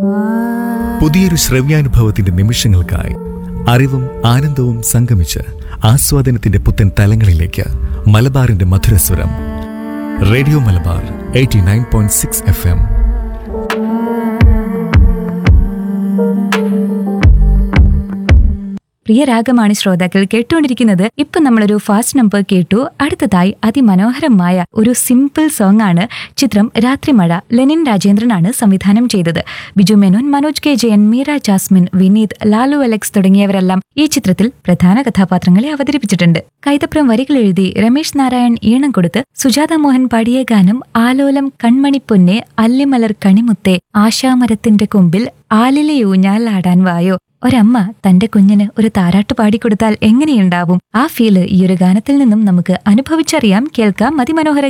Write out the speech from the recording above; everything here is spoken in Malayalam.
പുതിയൊരു ശ്രവ്യാനുഭവത്തിന്റെ നിമിഷങ്ങൾക്കായി അറിവും ആനന്ദവും സംഗമിച്ച് ആസ്വാദനത്തിന്റെ പുത്തൻ തലങ്ങളിലേക്ക് മലബാറിന്റെ മധുരസ്വരം radio Malabar eighty nine point six F M പ്രിയ രാഗമാണ് ശ്രോതാക്കൾ കേട്ടുകൊണ്ടിരിക്കുന്നത് ഇപ്പൊ നമ്മളൊരു ഫാസ്റ്റ് നമ്പർ കേട്ടു അടുത്തതായി അതിമനോഹരമായ ഒരു സിമ്പിൾ സോങ് ആണ് ചിത്രം രാത്രിമഴ ലെനിൻ രാജേന്ദ്രനാണ് സംവിധാനം ചെയ്തത് ബിജു മേനോൻ മനോജ് കെ ജയൻ മീര ജാസ്മിൻ വിനീത് ലാലു അലക്സ് തുടങ്ങിയവരെല്ലാം ഈ ചിത്രത്തിൽ പ്രധാന കഥാപാത്രങ്ങളെ അവതരിപ്പിച്ചിട്ടുണ്ട് കൈതപ്രം വരികൾ എഴുതി രമേശ് നാരായൺ ഈണം കൊടുത്ത് സുജാത മോഹൻ പാടിയ ഗാനം ആലോലം കൺമണിപ്പൊന്നെ അല്ലിമലർ കണിമുത്തേ ആശാമരത്തിന്റെ കൊമ്പിൽ ആലിലെ ഊഞ്ഞാലാടാൻ വായോ ഒരമ്മ തന്റെ കുഞ്ഞിന് ഒരു താരാട്ട് പാടിക്കൊടുത്താൽ എങ്ങനെയുണ്ടാവും ആ ഫീല് ഈ ഒരു ഗാനത്തിൽ നിന്നും നമുക്ക് അനുഭവിച്ചറിയാം കേൾക്കാം അതിമനോഹര